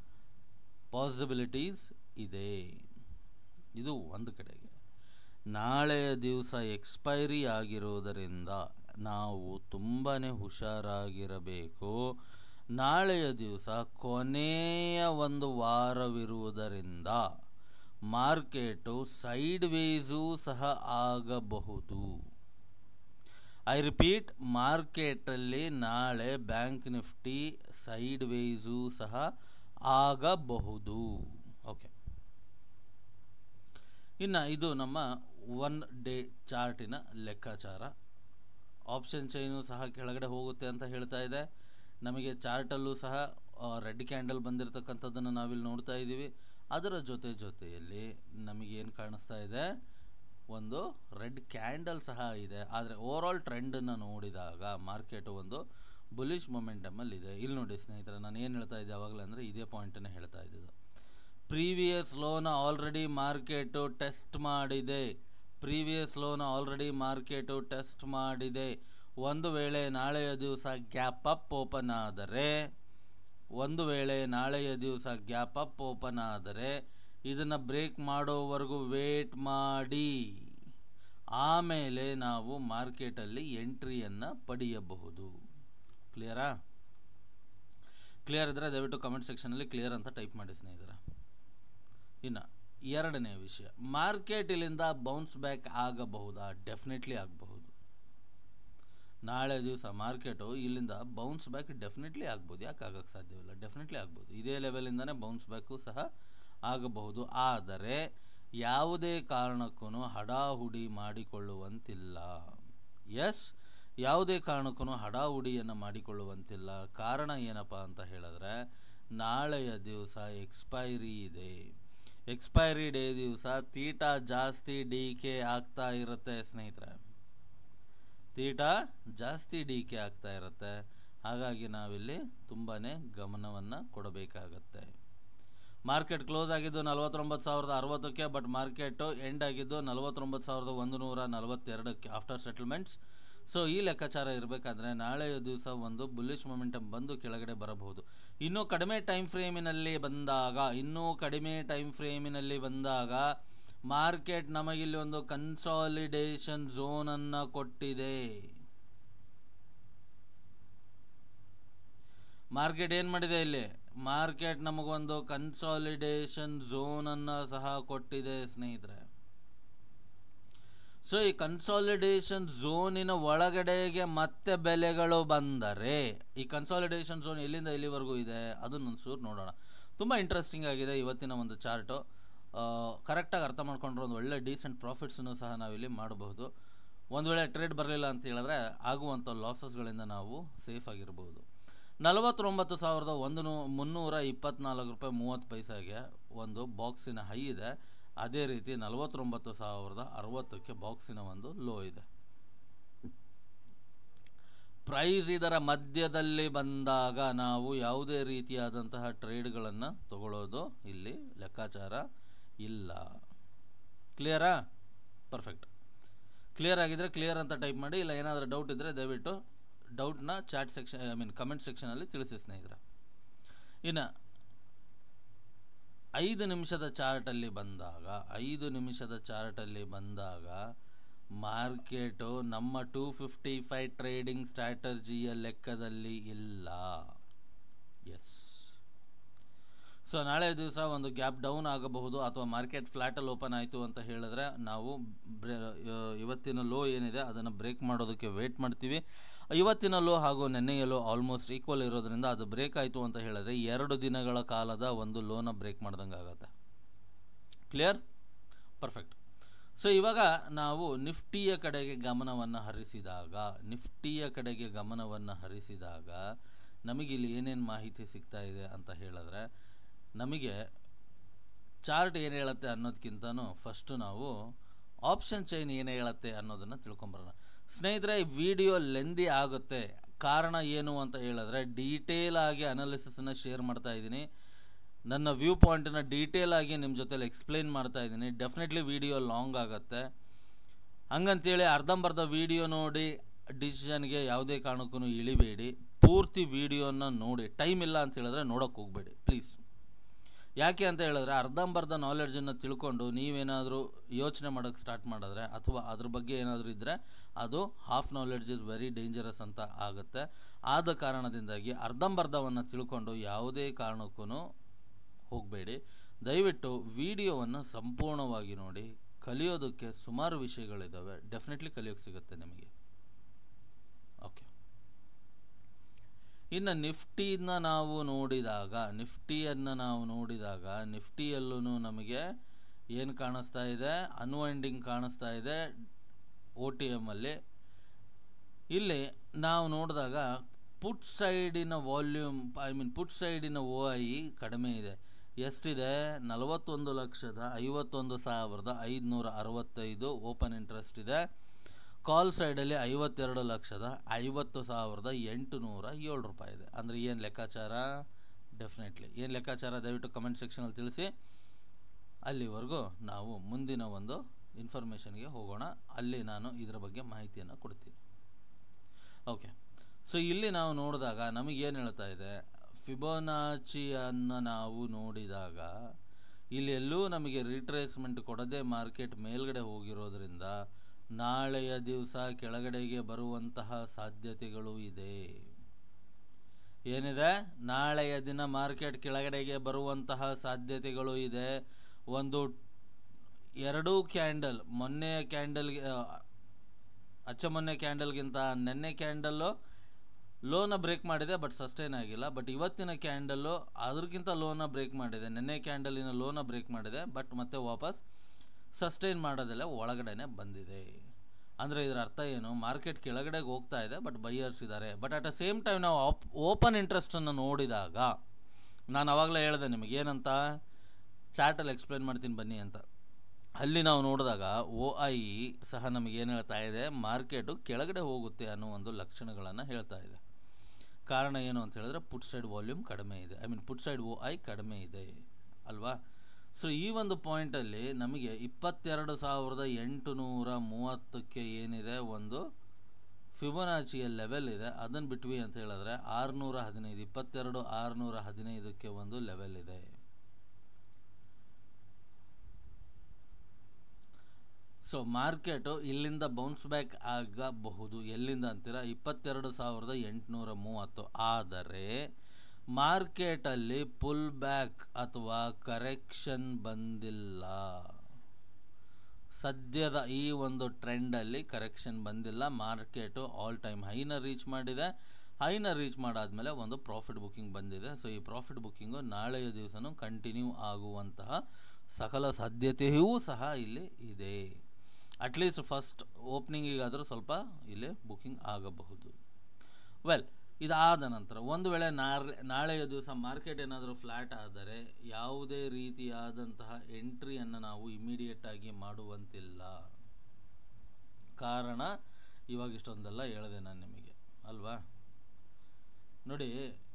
ಪಾಸಿಬಿಲಿಟೀಸ್ ಇದೆ ಇದು ಒಂದು ಕಡೆಗೆ ನಾಳೆಯ ದಿವಸ ಎಕ್ಸ್ಪೈರಿ ಆಗಿರೋದರಿಂದ ನಾವು ತುಂಬಾ ಹುಷಾರಾಗಿರಬೇಕು ನಾಳೆಯ ದಿವಸ ಕೊನೆಯ ಒಂದು ವಾರವಿರುವುದರಿಂದ ಮಾರ್ಕೆಟು ಸೈಡ್ ವೇಸು ಸಹ ಆಗಬಹುದು ಐ ರಿಪೀಟ್ ಮಾರ್ಕೆಟಲ್ಲಿ ನಾಳೆ ಬ್ಯಾಂಕ್ ನಿಫ್ಟಿ ಸೈಡ್ ವೇಸು ಸಹ ಆಗಬಹುದು ಓಕೆ ಇನ್ನು ಇದು ನಮ್ಮ ಒನ್ ಡೇ ಚಾರ್ಟಿನ ಲೆಕ್ಕಾಚಾರ ಆಪ್ಷನ್ ಚೈನು ಸಹ ಕೆಳಗಡೆ ಹೋಗುತ್ತೆ ಅಂತ ಹೇಳ್ತಾ ಇದೆ ನಮಗೆ ಚಾರ್ಟಲ್ಲೂ ಸಹ ರೆಡ್ ಕ್ಯಾಂಡಲ್ ಬಂದಿರತಕ್ಕಂಥದ್ದನ್ನು ನಾವಿಲ್ಲಿ ನೋಡ್ತಾ ಇದ್ದೀವಿ ಅದರ ಜೊತೆ ಜೊತೆಯಲ್ಲಿ ನಮಗೇನು ಕಾಣಿಸ್ತಾ ಇದೆ ಒಂದು ರೆಡ್ ಕ್ಯಾಂಡಲ್ ಸಹ ಇದೆ ಆದರೆ ಓವರಾಲ್ ಟ್ರೆಂಡನ್ನು ನೋಡಿದಾಗ ಮಾರ್ಕೆಟು ಒಂದು ಬುಲಿಶ್ ಮೊಮೆಂಟಮಲ್ಲಿ ಇದೆ ಇಲ್ಲಿ ನೋಡಿ ಸ್ನೇಹಿತರೆ ನಾನು ಏನು ಹೇಳ್ತಾ ಇದ್ದೆ ಅವಾಗಲೇ ಅಂದರೆ ಇದೇ ಪಾಯಿಂಟನ್ನು ಹೇಳ್ತಾ ಇದ್ದಿದ್ದು ಪ್ರೀವಿಯಸ್ ಲೋನ ಆಲ್ರೆಡಿ ಮಾರ್ಕೆಟು ಟೆಸ್ಟ್ ಮಾಡಿದೆ ಪ್ರೀವಿಯಸ್ ಲೋನ ಆಲ್ರೆಡಿ ಮಾರ್ಕೆಟು ಟೆಸ್ಟ್ ಮಾಡಿದೆ ಒಂದು ವೇಳೆ ನಾಳೆಯ ದಿವಸ ಗ್ಯಾಪ್ ಅಪ್ ಓಪನ್ ಆದರೆ ಒಂದು ವೇಳೆ ನಾಳೆಯ ದಿವಸ ಗ್ಯಾಪ್ ಅಪ್ ಓಪನ್ ಆದರೆ ಇದನ್ನು ಬ್ರೇಕ್ ಮಾಡೋವರೆಗೂ ವೇಟ್ ಮಾಡಿ ಆಮೇಲೆ ನಾವು ಮಾರ್ಕೆಟಲ್ಲಿ ಎಂಟ್ರಿಯನ್ನು ಪಡೆಯಬಹುದು ಕ್ಲಿಯರಾ ಕ್ಲಿಯರ್ ಇದ್ದರೆ ದಯವಿಟ್ಟು ಕಮೆಂಟ್ ಸೆಕ್ಷನಲ್ಲಿ ಕ್ಲಿಯರ್ ಅಂತ ಟೈಪ್ ಮಾಡಿ ಸ್ನೇಹಿತರೆ ಇನ್ನು ಎರಡನೇ ವಿಷಯ ಮಾರ್ಕೆಟ್ ಇಲ್ಲಿಂದ ಬೌನ್ಸ್ ಬ್ಯಾಕ್ ಆಗಬಹುದಾ ಡೆಫಿನೆಟ್ಲಿ ಆಗಬಹುದು ನಾಳೆ ದಿವಸ ಮಾರ್ಕೆಟು ಇಲ್ಲಿಂದ ಬೌನ್ಸ್ ಬ್ಯಾಕ್ ಡೆಫಿನೆಟ್ಲಿ ಆಗ್ಬೋದು ಯಾಕೆ ಆಗಕ್ಕೆ ಸಾಧ್ಯವಿಲ್ಲ ಡೆಫಿನೆಟ್ಲಿ ಆಗ್ಬೋದು ಇದೇ ಲೆವೆಲಿಂದನೇ ಬೌನ್ಸ್ ಬ್ಯಾಕು ಸಹ ಆಗಬಹುದು ಆದರೆ ಯಾವುದೇ ಕಾರಣಕ್ಕೂ ಹಡಾಹುಡಿ ಮಾಡಿಕೊಳ್ಳುವಂತಿಲ್ಲ ಎಸ್ ಯಾವುದೇ ಕಾರಣಕ್ಕೂ ಹಡಾಹುಡಿಯನ್ನು ಮಾಡಿಕೊಳ್ಳುವಂತಿಲ್ಲ ಕಾರಣ ಏನಪ್ಪ ಅಂತ ಹೇಳಿದ್ರೆ ನಾಳೆಯ ದಿವಸ ಎಕ್ಸ್ಪೈರಿ ಇದೆ ಎಕ್ಸ್ಪೈರಿ ಡೇ ದಿವಸ ತೀಟಾ ಜಾಸ್ತಿ ಡಿ ಕೆ ಆಗ್ತಾ ಇರುತ್ತೆ ಸ್ನೇಹಿತರೆ ತೀಟಾ ಜಾಸ್ತಿ ಡಿ ಕೆ ಆಗ್ತಾ ಇರುತ್ತೆ ಹಾಗಾಗಿ ನಾವಿಲ್ಲಿ ತುಂಬಾ ಗಮನವನ್ನು ಕೊಡಬೇಕಾಗತ್ತೆ ಮಾರ್ಕೆಟ್ ಕ್ಲೋಸ್ ಆಗಿದ್ದು ನಲವತ್ತೊಂಬತ್ತು ಸಾವಿರದ ಅರವತ್ತಕ್ಕೆ ಬಟ್ ಮಾರ್ಕೆಟು ಎಂಡ್ ಆಗಿದ್ದು ನಲವತ್ತೊಂಬತ್ತು ಸಾವಿರದ ಒಂದು ನೂರ ನಲವತ್ತೆರಡಕ್ಕೆ ಆಫ್ಟರ್ ಸೆಟಲ್ಮೆಂಟ್ಸ್ ಸೊ ಈ ಲೆಕ್ಕಾಚಾರ ಇರಬೇಕಾದ್ರೆ ನಾಳೆಯ ದಿವಸ ಒಂದು ಬುಲ್ಲಿಶ್ ಮೊಮೆಂಟಮ್ ಬಂದು ಕೆಳಗಡೆ ಬರಬಹುದು ಇನ್ನೂ ಕಡಿಮೆ ಟೈಮ್ ಫ್ರೇಮಿನಲ್ಲಿ ಬಂದಾಗ ಇನ್ನೂ ಕಡಿಮೆ ಟೈಮ್ ಫ್ರೇಮಿನಲ್ಲಿ ಬಂದಾಗ ಮಾರ್ಕೆಟ್ ನಮಗಿಲ್ಲಿ ಒಂದು ಕನ್ಸಾಲಿಡೇಷನ್ ಝೋನನ್ನು ಕೊಟ್ಟಿದೆ ಮಾರ್ಕೆಟ್ ಏನು ಮಾಡಿದೆ ಇಲ್ಲಿ ಮಾರ್ಕೆಟ್ ನಮಗೊಂದು ಕನ್ಸಾಲಿಡೇಷನ್ ಝೋನನ್ನು ಸಹ ಕೊಟ್ಟಿದೆ ಸ್ನೇಹಿತರೆ ಸೊ ಈ ಕನ್ಸಾಲಿಡೇಷನ್ ಝೋನಿನ ಒಳಗಡೆಗೆ ಮತ್ತೆ ಬೆಲೆಗಳು ಬಂದರೆ ಈ ಕನ್ಸಾಲಿಡೇಷನ್ ಝೋನ್ ಎಲ್ಲಿಂದ ಎಲ್ಲಿವರೆಗೂ ಇದೆ ಅದನ್ನು ಒಂಚೂರು ನೋಡೋಣ ತುಂಬ ಇಂಟ್ರೆಸ್ಟಿಂಗ್ ಆಗಿದೆ ಇವತ್ತಿನ ಒಂದು ಚಾರ್ಟು ಕರೆಕ್ಟಾಗಿ ಅರ್ಥ ಮಾಡ್ಕೊಂಡ್ರೆ ಒಂದು ಒಳ್ಳೆ ಡೀಸೆಂಟ್ ಪ್ರಾಫಿಟ್ಸನ್ನು ಸಹ ನಾವಿಲ್ಲಿ ಮಾಡಬಹುದು ಒಂದು ವೇಳೆ ಟ್ರೇಡ್ ಬರಲಿಲ್ಲ ಅಂತ ಹೇಳಿದ್ರೆ ಆಗುವಂಥ ಲಾಸಸ್ಗಳಿಂದ ನಾವು ಸೇಫ್ ಆಗಿರ್ಬೋದು ನಲವತ್ತೊಂಬತ್ತು ಸಾವಿರದ ಒಂದು ನೂ ಮುನ್ನೂರ ಇಪ್ಪತ್ನಾಲ್ಕು ರೂಪಾಯಿ ಮೂವತ್ತು ಪೈಸೆಗೆ ಒಂದು ಬಾಕ್ಸಿನ ಹೈ ಇದೆ ಅದೇ ರೀತಿ ನಲವತ್ತೊಂಬತ್ತು ಸಾವಿರದ ಅರವತ್ತಕ್ಕೆ ಬಾಕ್ಸಿನ ಒಂದು ಲೋ ಇದೆ ಪ್ರೈಸ್ ಇದರ ಮಧ್ಯದಲ್ಲಿ ಬಂದಾಗ ನಾವು ಯಾವುದೇ ರೀತಿಯಾದಂತಹ ಟ್ರೇಡ್ಗಳನ್ನು ತಗೊಳ್ಳೋದು ಇಲ್ಲಿ ಲೆಕ್ಕಾಚಾರ ಇಲ್ಲ ಕ್ಲಿಯರಾ ಪರ್ಫೆಕ್ಟ್ ಕ್ಲಿಯರ್ ಆಗಿದ್ದರೆ ಕ್ಲಿಯರ್ ಅಂತ ಟೈಪ್ ಮಾಡಿ ಇಲ್ಲ ಏನಾದರೂ ಡೌಟ್ ಇದ್ದರೆ ದಯವಿಟ್ಟು ಡೌಟ್ನ chat section I mean comment ಸೆಕ್ಷನಲ್ಲಿ ತಿಳಿಸಿ ಸ್ನೇಹಿತರೆ ಇನ್ನು ಐದು ನಿಮಿಷದ ಚಾರ್ಟಲ್ಲಿ ಬಂದಾಗ ಐದು ನಿಮಿಷದ ಚಾರ್ಟಲ್ಲಿ ಬಂದಾಗ ಮಾರ್ಕೆಟು ನಮ್ಮ ಟೂ ಫಿಫ್ಟಿ ಫೈವ್ ಟ್ರೇಡಿಂಗ್ ಸ್ಟ್ರಾಟಜಿಯ ಲೆಕ್ಕದಲ್ಲಿ ಇಲ್ಲ ಎಸ್ ಸೊ ನಾಳೆ ದಿವಸ ಒಂದು ಗ್ಯಾಪ್ ಡೌನ್ ಆಗಬಹುದು ಅಥವಾ ಮಾರ್ಕೆಟ್ ಫ್ಲ್ಯಾಟಲ್ಲಿ ಓಪನ್ ಆಯಿತು ಅಂತ ಹೇಳಿದ್ರೆ ನಾವು ಬ್ರೇ ಇವತ್ತಿನ ಲೋ ಏನಿದೆ ಅದನ್ನು ಬ್ರೇಕ್ ಮಾಡೋದಕ್ಕೆ ವೇಟ್ ಮಾಡ್ತೀವಿ ಇವತ್ತಿನ ಲೋ ಹಾಗೂ ನೆನ್ನೆಯ ಲೋ ಆಲ್ಮೋಸ್ಟ್ ಈಕ್ವಲ್ ಇರೋದ್ರಿಂದ ಅದು ಬ್ರೇಕ್ ಆಯಿತು ಅಂತ ಹೇಳಿದ್ರೆ ಎರಡು ದಿನಗಳ ಕಾಲದ ಒಂದು ಲೋನ ಬ್ರೇಕ್ ಮಾಡ್ದಂಗೆ ಆಗುತ್ತೆ ಕ್ಲಿಯರ್ ಪರ್ಫೆಕ್ಟ್ ಸೊ ಇವಾಗ ನಾವು ನಿಫ್ಟಿಯ ಕಡೆಗೆ ಗಮನವನ್ನು ಹರಿಸಿದಾಗ ನಿಫ್ಟಿಯ ಕಡೆಗೆ ಗಮನವನ್ನು ಹರಿಸಿದಾಗ ನಮಗಿಲ್ಲಿ ಏನೇನು ಮಾಹಿತಿ ಸಿಗ್ತಾ ಇದೆ ಅಂತ ಹೇಳಿದ್ರೆ ನಮಗೆ ಚಾರ್ಟ್ ಏನು ಹೇಳುತ್ತೆ ಅನ್ನೋದಕ್ಕಿಂತನೂ ಫಸ್ಟು ನಾವು ಆಪ್ಷನ್ ಚೈನ್ ಏನು ಹೇಳುತ್ತೆ ಅನ್ನೋದನ್ನು ತಿಳ್ಕೊಂಬರೋಣ ಸ್ನೇಹಿತರೆ ಈ ವಿಡಿಯೋ ಲೆಂದಿ ಆಗುತ್ತೆ ಕಾರಣ ಏನು ಅಂತ ಹೇಳಿದ್ರೆ ಡೀಟೇಲ್ ಆಗಿ ಅನಾಲಿಸಿಸನ್ನು ಶೇರ್ ಮಾಡ್ತಾ ಇದ್ದೀನಿ ನನ್ನ ವ್ಯೂ ಪಾಯಿಂಟನ್ನು ಡೀಟೇಲ್ ಆಗಿ ನಿಮ್ಮ ಜೊತೆಲಿ ಎಕ್ಸ್ಪ್ಲೈನ್ ಮಾಡ್ತಾ ಇದ್ದೀನಿ ಡೆಫಿನೆಟ್ಲಿ ವಿಡಿಯೋ ಲಾಂಗ್ ಆಗುತ್ತೆ ಹಂಗಂತೇಳಿ ಅರ್ಧಂಬರ್ಧ ವಿಡಿಯೋ ನೋಡಿ ಡಿಸಿಷನ್ಗೆ ಯಾವುದೇ ಕಾರಣಕ್ಕೂ ಇಳಿಬೇಡಿ ಪೂರ್ತಿ ವಿಡಿಯೋನ ನೋಡಿ ಟೈಮ್ ಇಲ್ಲ ಅಂತ ಹೇಳಿದ್ರೆ ನೋಡೋಕ್ಕೆ ಹೋಗಬೇಡಿ ಪ್ಲೀಸ್ ಯಾಕೆ ಅಂತ ಹೇಳಿದ್ರೆ ಅರ್ಧಂಬರ್ಧ ನಾಲೆಡ್ಜನ್ನು ತಿಳ್ಕೊಂಡು ನೀವೇನಾದರೂ ಯೋಚನೆ ಮಾಡೋಕ್ಕೆ ಸ್ಟಾರ್ಟ್ ಮಾಡಿದ್ರೆ ಅಥವಾ ಅದ್ರ ಬಗ್ಗೆ ಏನಾದರೂ ಇದ್ದರೆ ಅದು half knowledge is very dangerous ಅಂತ ಆಗುತ್ತೆ ಆದ ಕಾರಣದಿಂದಾಗಿ ಅರ್ಧಂಬರ್ಧವನ್ನು ತಿಳ್ಕೊಂಡು ಯಾವುದೇ ಕಾರಣಕ್ಕೂ ಹೋಗಬೇಡಿ ದಯವಿಟ್ಟು ವಿಡಿಯೋವನ್ನು ಸಂಪೂರ್ಣವಾಗಿ ನೋಡಿ ಕಲಿಯೋದಕ್ಕೆ ಸುಮಾರು ವಿಷಯಗಳಿದ್ದಾವೆ ಡೆಫಿನೆಟ್ಲಿ ಕಲಿಯೋಕ್ಕೆ ಸಿಗುತ್ತೆ ನಿಮಗೆ ಓಕೆ ಇನ್ನು ನಿಫ್ಟಿನ ನಾವು ನೋಡಿದಾಗ ನಿಫ್ಟಿಯನ್ನು ನಾವು ನೋಡಿದಾಗ ನಿಫ್ಟಿಯಲ್ಲೂ ನಮಗೆ ಏನು ಕಾಣಿಸ್ತಾ ಇದೆ ಅನ್ವೈಂಡಿಂಗ್ ಕಾಣಿಸ್ತಾ ಇದೆ ಓ ಟಿ ಎಮ್ಮಲ್ಲಿ ಇಲ್ಲಿ ನಾವು ನೋಡಿದಾಗ ಪುಟ್ ಸೈಡಿನ ವಾಲ್ಯೂಮ್ ಐ ಮೀನ್ ಪುಟ್ ಸೈಡಿನ ಓ ಐ ಕಡಿಮೆ ಇದೆ ಎಷ್ಟಿದೆ ನಲವತ್ತೊಂದು ಲಕ್ಷದ ಐವತ್ತೊಂದು ಸಾವಿರದ ಐದುನೂರ ಅರವತ್ತೈದು ಓಪನ್ ಇಂಟ್ರೆಸ್ಟ್ ಇದೆ ಕಾಲ್ ಸೈಡಲ್ಲಿ ಐವತ್ತೆರಡು ಲಕ್ಷದ ಐವತ್ತು ಸಾವಿರದ ಎಂಟುನೂರ ಏಳು ರೂಪಾಯಿ ಇದೆ ಅಂದರೆ ಏನು ಲೆಕ್ಕಾಚಾರ ಡೆಫಿನೆಟ್ಲಿ ಏನು ಲೆಕ್ಕಾಚಾರ ದಯವಿಟ್ಟು ಕಮೆಂಟ್ ಸೆಕ್ಷನಲ್ಲಿ ತಿಳಿಸಿ ಅಲ್ಲಿವರೆಗೂ ನಾವು ಮುಂದಿನ ಒಂದು ಇನ್ಫಾರ್ಮೇಷನ್ಗೆ ಹೋಗೋಣ ಅಲ್ಲಿ ನಾನು ಇದರ ಬಗ್ಗೆ ಮಾಹಿತಿಯನ್ನು ಕೊಡ್ತೀನಿ ಓಕೆ ಸೊ ಇಲ್ಲಿ ನಾವು ನೋಡಿದಾಗ ನಮಗೇನು ಹೇಳ್ತಾ ಇದೆ ಫಿಬೋನಾಚಿಯನ್ನು ನಾವು ನೋಡಿದಾಗ ಇಲ್ಲಿ ಎಲ್ಲೂ ನಮಗೆ ರಿಟ್ರೇಸ್ಮೆಂಟ್ ಕೊಡದೆ ಮಾರ್ಕೆಟ್ ಮೇಲ್ಗಡೆ ಹೋಗಿರೋದ್ರಿಂದ ನಾಳೆಯ ದಿವಸ ಕೆಳಗಡೆಗೆ ಬರುವಂತಹ ಸಾಧ್ಯತೆಗಳು ಇದೆ ಏನಿದೆ ನಾಳೆಯ ದಿನ ಮಾರ್ಕೆಟ್ ಕೆಳಗಡೆಗೆ ಬರುವಂತಹ ಸಾಧ್ಯತೆಗಳು ಇದೆ ಒಂದು ಎರಡೂ ಕ್ಯಾಂಡಲ್ ಮೊನ್ನೆಯ ಕ್ಯಾಂಡಲ್ಗೆ ಅಚ್ಚ ಮೊನ್ನೆ ಕ್ಯಾಂಡಲ್ಗಿಂತ ನೆನ್ನೆ ಕ್ಯಾಂಡಲ್ಲು ಲೋನ ಬ್ರೇಕ್ ಮಾಡಿದೆ ಬಟ್ ಸಸ್ಟೈನ್ ಆಗಿಲ್ಲ ಬಟ್ ಇವತ್ತಿನ ಕ್ಯಾಂಡಲ್ಲು ಅದಕ್ಕಿಂತ ಲೋನ ಬ್ರೇಕ್ ಮಾಡಿದೆ ನೆನ್ನೆ ಕ್ಯಾಂಡಲಿನ ಲೋನ ಬ್ರೇಕ್ ಮಾಡಿದೆ ಬಟ್ ಮತ್ತೆ ವಾಪಸ್ ಸಸ್ಟೈನ್ ಮಾಡೋದೆಲ್ಲ ಒಳಗಡೆನೆ ಬಂದಿದೆ ಅಂದರೆ ಇದರ ಅರ್ಥ ಏನು ಮಾರ್ಕೆಟ್ ಕೆಳಗಡೆಗೆ ಹೋಗ್ತಾ ಇದೆ ಬಟ್ ಬೈಯರ್ಸ್ ಇದ್ದಾರೆ but at the same time ನಾವು ಆಪ್ ಓಪನ್ ಇಂಟ್ರೆಸ್ಟನ್ನು ನೋಡಿದಾಗ ನಾನು ಅವಾಗಲೇ ಹೇಳಿದೆ ನಿಮಗೆ ಏನಂತ ಚಾರ್ಟಲ್ಲಿ ಎಕ್ಸ್ಪ್ಲೇನ್ ಮಾಡ್ತೀನಿ ಬನ್ನಿ ಅಂತ ಅಲ್ಲಿ ನಾವು ನೋಡಿದಾಗ ಒ ಐ ಸಹ ನಮಗೆ ಏನು ಹೇಳ್ತಾ ಇದೆ ಮಾರ್ಕೆಟು ಕೆಳಗಡೆ ಹೋಗುತ್ತೆ ಅನ್ನೋ ಒಂದು ಲಕ್ಷಣಗಳನ್ನು ಹೇಳ್ತಾ ಇದೆ ಕಾರಣ ಏನು ಅಂತ ಹೇಳಿದ್ರೆ ಪುಟ್ ಸೈಡ್ ವಾಲ್ಯೂಮ್ ಕಡಿಮೆ ಇದೆ I mean put side O I ಕಡಿಮೆ ಇದೆ ಅಲ್ವಾ ಸೊ ಈ ಒಂದು ಪಾಯಿಂಟಲ್ಲಿ ನಮಗೆ ಇಪ್ಪತ್ತೆರಡು ಸಾವಿರದ ಎಂಟುನೂರ ಮೂವತ್ತಕ್ಕೆ ಏನಿದೆ ಒಂದು ಫಿಬೊನಾಚಿಯ ಲೆವೆಲ್ ಇದೆ ಅದನ್ನು ಬಿಟ್ವಿ ಅಂತ ಹೇಳಿದ್ರೆ ಆರುನೂರ ಹದಿನೈದು ಇಪ್ಪತ್ತೆರಡು ಆರುನೂರ ಹದಿನೈದಕ್ಕೆ ಒಂದು ಲೆವೆಲ್ ಇದೆ ಸೊ ಮಾರ್ಕೆಟು ಇಲ್ಲಿಂದ ಬೌನ್ಸ್ ಬ್ಯಾಕ್ ಆಗಬಹುದು ಎಲ್ಲಿಂದ ಅಂತೀರಾ ಇಪ್ಪತ್ತೆರಡು ಸಾವಿರದ ಎಂಟುನೂರ ಮೂವತ್ತು ಆದರೆ ಮಾರ್ಕೆಟಲ್ಲಿ ಪುಲ್ ಬ್ಯಾಕ್ ಅಥವಾ ಕರೆಕ್ಷನ್ ಬಂದಿಲ್ಲ ಸದ್ಯದ ಈ ಒಂದು ಟ್ರೆಂಡಲ್ಲಿ ಕರೆಕ್ಷನ್ ಬಂದಿಲ್ಲ ಮಾರ್ಕೆಟು ಆಲ್ ಟೈಮ್ ಹೈನ ರೀಚ್ ಮಾಡಿದೆ ಹೈನ ರೀಚ್ ಮಾಡಾದಮೇಲೆ ಒಂದು ಪ್ರಾಫಿಟ್ ಬುಕ್ಕಿಂಗ್ ಬಂದಿದೆ ಸೊ ಈ ಪ್ರಾಫಿಟ್ ಬುಕ್ಕಿಂಗು ನಾಳೆಯ ದಿವಸನೂ ಕಂಟಿನ್ಯೂ ಆಗುವಂತಹ ಸಕಲ ಸಾಧ್ಯತೆಯೂ ಸಹ ಇಲ್ಲಿ ಇದೆ ಅಟ್ಲೀಸ್ಟ್ ಫಸ್ಟ್ ಓಪನಿಂಗಿಗಾದರೂ ಸ್ವಲ್ಪ ಇಲ್ಲಿ ಬುಕ್ಕಿಂಗ್ ಆಗಬಹುದು ವೆಲ್ ಇದಾದ ನಂತರ ಒಂದು ವೇಳೆ ನಾಳೆ ನಾಳೆಯ ದಿವಸ ಮಾರ್ಕೆಟ್ ಏನಾದರೂ ಫ್ಲ್ಯಾಟ್ ಆದರೆ ಯಾವುದೇ ರೀತಿಯಾದಂತಹ ಎಂಟ್ರಿಯನ್ನು ನಾವು ಇಮಿಡಿಯೇಟಾಗಿ ಮಾಡುವಂತಿಲ್ಲ ಕಾರಣ ಇವಾಗ ಇಷ್ಟೊಂದೆಲ್ಲ ಹೇಳಿದೆ ನಾನು ನಿಮಗೆ ಅಲ್ವಾ ನೋಡಿ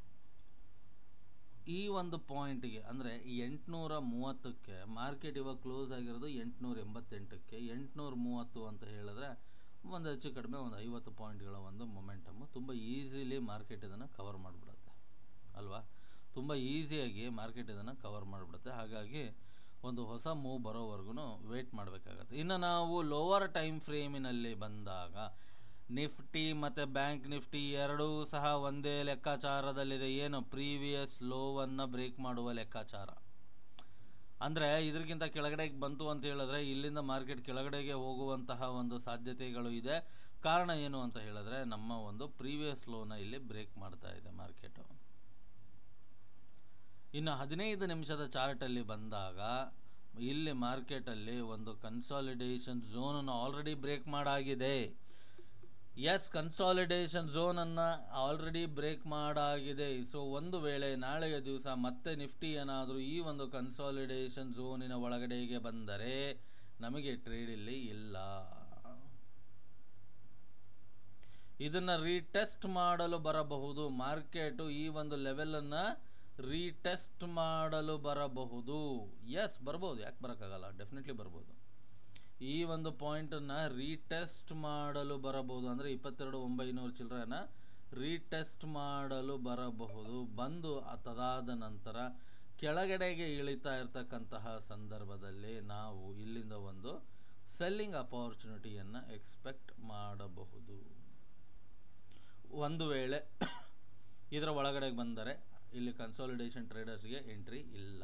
ಈ ಒಂದು ಪಾಯಿಂಟಿಗೆ ಅಂದರೆ ಎಂಟುನೂರ ಮೂವತ್ತಕ್ಕೆ ಮಾರ್ಕೆಟ್ ಇವಾಗ ಕ್ಲೋಸ್ ಆಗಿರೋದು ಎಂಟುನೂರ ಎಂಬತ್ತೆಂಟಕ್ಕೆ ಎಂಟುನೂರ ಮೂವತ್ತು ಅಂತ ಹೇಳಿದ್ರೆ ಒಂದು ಹೆಚ್ಚು ಕಡಿಮೆ ಒಂದು ಐವತ್ತು ಪಾಯಿಂಟ್ಗಳ ಒಂದು ಮೊಮೆಂಟಮ್ಮು ತುಂಬ ಈಸಿಲಿ ಮಾರ್ಕೆಟ್ ಇದನ್ನು ಕವರ್ ಮಾಡಿಬಿಡುತ್ತೆ ಅಲ್ವಾ ತುಂಬ ಈಸಿಯಾಗಿ ಮಾರ್ಕೆಟ್ ಇದನ್ನು ಕವರ್ ಮಾಡಿಬಿಡುತ್ತೆ ಹಾಗಾಗಿ ಒಂದು ಹೊಸ ಮೂವ್ ಬರೋವರೆಗೂ ವೇಟ್ ಮಾಡಬೇಕಾಗತ್ತೆ ಇನ್ನು ನಾವು ಲೋವರ್ ಟೈಮ್ ಫ್ರೇಮಿನಲ್ಲಿ ಬಂದಾಗ ನಿಫ್ಟಿ ಮತ್ತು ಬ್ಯಾಂಕ್ ನಿಫ್ಟಿ ಎರಡೂ ಸಹ ಒಂದೇ ಲೆಕ್ಕಾಚಾರದಲ್ಲಿದೆ ಏನು ಪ್ರೀವಿಯಸ್ ಲೋವನ್ನು ಬ್ರೇಕ್ ಮಾಡುವ ಲೆಕ್ಕಾಚಾರ ಅಂದರೆ ಇದಕ್ಕಿಂತ ಕೆಳಗಡೆಗೆ ಬಂತು ಅಂತ ಹೇಳಿದ್ರೆ ಇಲ್ಲಿಂದ ಮಾರ್ಕೆಟ್ ಕೆಳಗಡೆಗೆ ಹೋಗುವಂತಹ ಒಂದು ಸಾಧ್ಯತೆಗಳು ಇದೆ ಕಾರಣ ಏನು ಅಂತ ಹೇಳಿದ್ರೆ ನಮ್ಮ ಒಂದು ಪ್ರೀವಿಯಸ್ ಲೋನ ಇಲ್ಲಿ ಬ್ರೇಕ್ ಮಾಡ್ತಾ ಇದೆ ಮಾರ್ಕೆಟು ಇನ್ನು ಹದಿನೈದು ನಿಮಿಷದ ಚಾರ್ಟಲ್ಲಿ ಬಂದಾಗ ಇಲ್ಲಿ ಮಾರ್ಕೆಟಲ್ಲಿ ಒಂದು ಕನ್ಸಾಲಿಡೇಷನ್ ಝೋನನ್ನು ಆಲ್ರೆಡಿ ಬ್ರೇಕ್ ಮಾಡಾಗಿದೆ ಎಸ್ ಕನ್ಸಾಲಿಡೇಷನ್ ಝೋನನ್ನು ಆಲ್ರೆಡಿ ಬ್ರೇಕ್ ಮಾಡಾಗಿದೆ ಸೊ ಒಂದು ವೇಳೆ ನಾಳೆಯ ದಿವಸ ಮತ್ತೆ ನಿಫ್ಟಿ ಏನಾದರೂ ಈ ಒಂದು ಕನ್ಸಾಲಿಡೇಷನ್ ಝೋನಿನ ಒಳಗಡೆಗೆ ಬಂದರೆ ನಮಗೆ ಟ್ರೇಡ್ ಇಲ್ಲಿ ಇಲ್ಲ ಇದನ್ನು ರೀಟೆಸ್ಟ್ ಮಾಡಲು ಬರಬಹುದು ಮಾರ್ಕೆಟು ಈ ಒಂದು ಲೆವೆಲನ್ನು ರೀಟೆಸ್ಟ್ ಮಾಡಲು ಬರಬಹುದು ಎಸ್ ಬರ್ಬೋದು ಯಾಕೆ ಬರೋಕ್ಕಾಗಲ್ಲ ಡೆಫಿನೆಟ್ಲಿ ಬರ್ಬೋದು ಈ ಒಂದು ಪಾಯಿಂಟನ್ನು ರೀಟೆಸ್ಟ್ ಮಾಡಲು ಬರಬಹುದು ಅಂದರೆ ಇಪ್ಪತ್ತೆರಡು ಒಂಬೈನೂರು ಚಿಲ್ಲರೆನ ರೀಟೆಸ್ಟ್ ಮಾಡಲು ಬರಬಹುದು ಬಂದು ತದಾದ ನಂತರ ಕೆಳಗಡೆಗೆ ಇಳಿತಾ ಇರತಕ್ಕಂತಹ ಸಂದರ್ಭದಲ್ಲಿ ನಾವು ಇಲ್ಲಿಂದ ಒಂದು ಸೆಲ್ಲಿಂಗ್ ಅಪಾರ್ಚುನಿಟಿಯನ್ನು ಎಕ್ಸ್ಪೆಕ್ಟ್ ಮಾಡಬಹುದು ಒಂದು ವೇಳೆ ಇದರ ಒಳಗಡೆಗೆ ಬಂದರೆ ಇಲ್ಲಿ ಕನ್ಸಾಲಿಡೇಷನ್ ಟ್ರೇಡರ್ಸ್ಗೆ ಎಂಟ್ರಿ ಇಲ್ಲ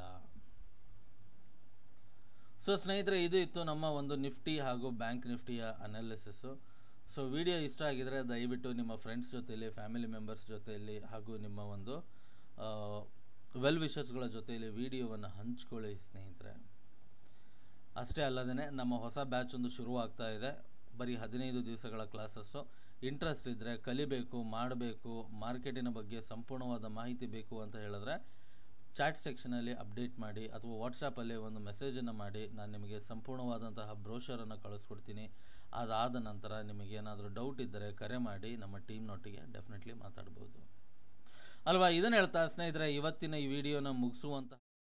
ಸೊ ಸ್ನೇಹಿತರೆ ಇದು ಇತ್ತು ನಮ್ಮ ಒಂದು ನಿಫ್ಟಿ ಹಾಗೂ ಬ್ಯಾಂಕ್ ನಿಫ್ಟಿಯ ಅನಾಲಿಸಿಸ್ಸು ಸೊ ವಿಡಿಯೋ ಇಷ್ಟ ಆಗಿದರೆ ದಯವಿಟ್ಟು ನಿಮ್ಮ ಫ್ರೆಂಡ್ಸ್ ಜೊತೆಯಲ್ಲಿ ಫ್ಯಾಮಿಲಿ ಮೆಂಬರ್ಸ್ ಜೊತೆಯಲ್ಲಿ ಹಾಗೂ ನಿಮ್ಮ ಒಂದು ವೆಲ್ ವಿಷರ್ಸ್ಗಳ ಜೊತೆಯಲ್ಲಿ ವಿಡಿಯೋವನ್ನು ಹಂಚ್ಕೊಳ್ಳಿ ಸ್ನೇಹಿತರೆ ಅಷ್ಟೇ ಅಲ್ಲದೇ ನಮ್ಮ ಹೊಸ ಬ್ಯಾಚ್ ಒಂದು ಶುರುವಾಗ್ತಾ ಇದೆ ಬರೀ ಹದಿನೈದು ದಿವಸಗಳ ಕ್ಲಾಸಸ್ಸು ಇಂಟ್ರೆಸ್ಟ್ ಇದ್ದರೆ ಕಲಿಬೇಕು ಮಾಡಬೇಕು ಮಾರ್ಕೆಟಿನ ಬಗ್ಗೆ ಸಂಪೂರ್ಣವಾದ ಮಾಹಿತಿ ಬೇಕು ಅಂತ ಹೇಳಿದ್ರೆ ಚಾಟ್ ಸೆಕ್ಷನಲ್ಲಿ ಅಪ್ಡೇಟ್ ಮಾಡಿ ಅಥವಾ ವಾಟ್ಸಪ್ಪಲ್ಲಿ ಒಂದು ಮೆಸೇಜನ್ನು ಮಾಡಿ ನಾನು ನಿಮಗೆ ಸಂಪೂರ್ಣವಾದಂತಹ ಬ್ರೋಷರನ್ನು ಕಳಿಸ್ಕೊಡ್ತೀನಿ ಅದಾದ ನಂತರ ನಿಮಗೇನಾದರೂ ಡೌಟ್ ಇದ್ದರೆ ಕರೆ ಮಾಡಿ ನಮ್ಮ ಟೀಮ್ನೊಟ್ಟಿಗೆ ಡೆಫಿನೆಟ್ಲಿ ಮಾತಾಡ್ಬೋದು ಅಲ್ವಾ ಇದನ್ನು ಹೇಳ್ತಾ ಸ್ನೇಹಿತರೆ ಇವತ್ತಿನ ಈ ವಿಡಿಯೋನ ಮುಗಿಸುವಂಥ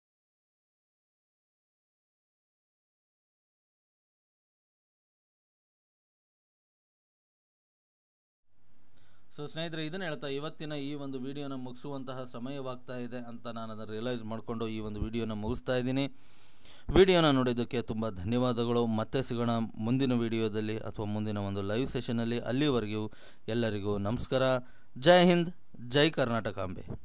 ಸೊ ಸ್ನೇಹಿತರೆ ಇದನ್ನು ಹೇಳ್ತಾ ಇವತ್ತಿನ ಈ ಒಂದು ವಿಡಿಯೋನ ಮುಗಿಸುವಂತಹ ಸಮಯವಾಗ್ತಾ ಇದೆ ಅಂತ ನಾನು ಅದನ್ನು ರಿಯಲೈಸ್ ಮಾಡಿಕೊಂಡು ಈ ಒಂದು ವಿಡಿಯೋನ ಮುಗಿಸ್ತಾ ಇದ್ದೀನಿ ವಿಡಿಯೋನ ನೋಡಿದ್ದಕ್ಕೆ ತುಂಬ ಧನ್ಯವಾದಗಳು ಮತ್ತೆ ಸಿಗೋಣ ಮುಂದಿನ ವಿಡಿಯೋದಲ್ಲಿ ಅಥವಾ ಮುಂದಿನ ಒಂದು ಲೈವ್ ಸೆಷನಲ್ಲಿ ಅಲ್ಲಿವರೆಗೂ ಎಲ್ಲರಿಗೂ ನಮಸ್ಕಾರ ಜೈ ಹಿಂದ್ ಜೈ ಕರ್ನಾಟಕಾಂಬೆ